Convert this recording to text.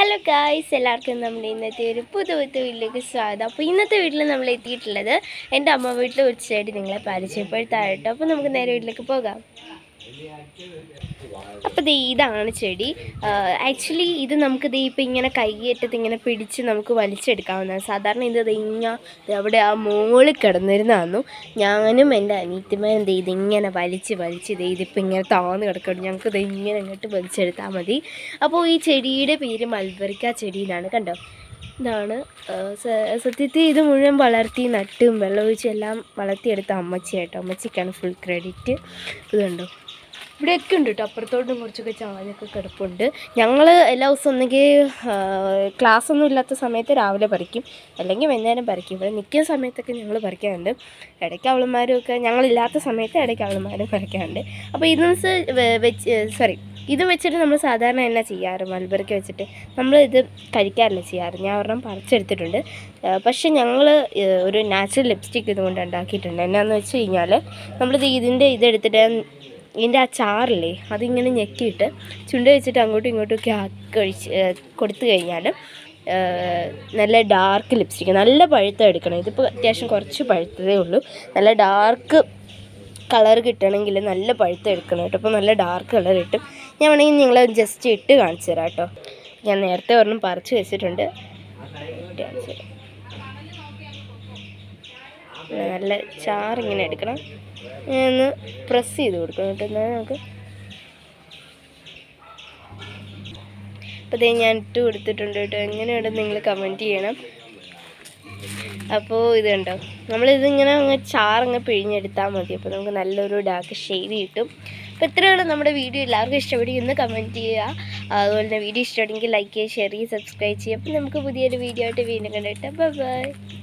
hello guys എല്ലാവർക്കും നമ്മുടെ ഇന്നത്തെ ഒരു പുതു പുതു വീട്ടിലേക്ക് സ്വാഗതം അപ്പോൾ ഇന്നത്തെ വീട്ടിൽ നമ്മൾ എത്തിയിട്ടുള്ളത് എൻ്റെ അമ്മ വീട്ടിൽ ഒരു ചെടി നിങ്ങളെ പരിചയപ്പെടുത്താട്ടോ അപ്പോൾ നമുക്ക് നേരെ വീട്ടിലേക്ക് പോകാം അപ്പോൾ ദേ ഇതാണ് ചെടി ആക്ച്വലി ഇത് നമുക്ക് ദേ ഇപ്പം ഇങ്ങനെ കൈയേറ്റത്ത് ഇങ്ങനെ പിടിച്ച് നമുക്ക് വലിച്ചെടുക്കാവുന്നതാണ് സാധാരണ ഇത് ദേ ഇങ്ങനെ ദേ അവിടെ ആ മോളിൽ കിടന്നിരുന്നു ഞാനും എൻ്റെ അനീത്തിമാരും ദേ ഇതിങ്ങനെ വലിച്ച് വലിച്ച് ദേ ഇതിപ്പോൾ ഇങ്ങനെ താന്ന് കിടക്കണം ഞങ്ങൾക്ക് ദേ ഇങ്ങനെ അങ്ങോട്ട് വലിച്ചെടുത്താൽ മതി അപ്പോൾ ഈ ചെടിയുടെ പേര് മൽബറിക്ക ചെടി എന്നാണ് കണ്ടോ ഇതാണ് ആ, സ- സത്യത്തിൽ ഇത് മുഴുവൻ വളർത്തി നട്ടും വെള്ളമൊഴിച്ചും എല്ലാം വളർത്തിയെടുത്ത അമ്മച്ചിയാട്ടോ അമ്മച്ചിക്കാണ് ഫുൾ ക്രെഡിറ്റ് ഇത് കണ്ടോ ഇവിടെയൊക്കെ ഉണ്ട് കേട്ടോ അപ്പുറത്തോട്ടും കുറച്ചൊക്കെ ചാഞ്ഞൊക്കെ കിടപ്പുണ്ട് ഞങ്ങൾ എല്ലാ ദിവസവും ഒന്നുകിൽ ക്ലാസ് ഒന്നും ഇല്ലാത്ത സമയത്ത് രാവിലെ പറിക്കും അല്ലെങ്കിൽ വൈകുന്നേരം പറിക്കും ഇവിടെ നിൽക്കുന്ന സമയത്തൊക്കെ ഞങ്ങൾ പറിക്കാറുണ്ട് ഇടയ്ക്ക് അവളുമാരും ഒക്കെ ഞങ്ങളില്ലാത്ത സമയത്ത് ഇടയ്ക്ക് അവളുമാരും പറിക്കാറുണ്ട് അപ്പോൾ ഇത് വെച്ച് സോറി ഇത് വെച്ചിട്ട് നമ്മൾ സാധാരണ എന്നാ ചെയ്യാറ് മൽബറിക്ക് വെച്ചിട്ട് നമ്മൾ ഇത് കഴിക്കാറില്ല ചെയ്യാറ് ഞാൻ ഒരെണ്ണം പറിച്ചെടുത്തിട്ടുണ്ട് ആ, പക്ഷെ ഞങ്ങൾ ഒരു നാച്ചുറൽ ലിപ്സ്റ്റിക് ഇതുകൊണ്ട് ഉണ്ടാക്കിയിട്ടുണ്ട് എന്നാന്ന് വെച്ച് കഴിഞ്ഞാൽ നമ്മളിത് ഇതിൻ്റെ ഇതെടുത്തിട്ട് ഇതിൻ്റെ ആ ചാറില്ലേ അതിങ്ങനെ ഞെക്കിയിട്ട് ചുണ്ട വെച്ചിട്ട് അങ്ങോട്ടും ഇങ്ങോട്ടും ഒക്കെ ആക്കി ഒഴിച്ച് ഏഹ് കൊടുത്തു കഴിഞ്ഞാൽ ഏഹ് നല്ല ഡാർക്ക് ലിപ്സ്റ്റിക്ക് നല്ല പഴുത്ത എടുക്കണം ഇതിപ്പോൾ അത്യാവശ്യം കുറച്ച് പഴുത്തതേ ഉള്ളൂ നല്ല ഡാർക്ക് കളർ കിട്ടണമെങ്കിൽ നല്ല പഴുത്ത എടുക്കണം കേട്ടോ അപ്പോൾ നല്ല ഡാർക്ക് കളർ കിട്ടും ഞാൻ വേണമെങ്കിൽ നിങ്ങളെ ജസ്റ്റ് ഇട്ട് കാണിച്ചു തരാം കേട്ടോ ഞാൻ നേരത്തെ ഒരെണ്ണം പറിച്ച് വെച്ചിട്ടുണ്ട് ഇട്ട് കാണിച്ചു തരാം നല്ല ചാറിങ്ങനെ എടുക്കണം ഞാൻ ഒന്ന് പ്രസ് ചെയ്ത് കൊടുക്കണം കേട്ടോ എന്നാൽ നമുക്ക് അപ്പോൾ ഇതേ ഞാൻ ഇട്ട് കൊടുത്തിട്ടുണ്ട് കേട്ടോ എങ്ങനെയുണ്ടെന്ന് നിങ്ങൾ കമൻറ്റ് ചെയ്യണം അപ്പോൾ ഇത് കണ്ടോ നമ്മളിതിങ്ങനെ അങ്ങ് ചാറങ്ങ് പിഴിഞ്ഞെടുത്താൽ മതി അപ്പോൾ നമുക്ക് നല്ലൊരു ഡാർക്ക് ഷെയ്ഡ് കിട്ടും അപ്പോൾ ഇത്രയുള്ള നമ്മുടെ വീഡിയോ എല്ലാവർക്കും ഇഷ്ടപ്പെടുമെന്ന് കമൻറ്റ് ചെയ്യുക അതുപോലെ തന്നെ വീഡിയോ ഇഷ്ടപ്പെടുമെങ്കിൽ ലൈക്ക് ചെയ്യുക ഷെയർ ചെയ്യുക സബ്സ്ക്രൈബ് ചെയ്യുക അപ്പോൾ നമുക്ക് പുതിയൊരു വീഡിയോ ആയിട്ട് വീണ്ടും കണ്ടിട്ട് ബൈ ബൈ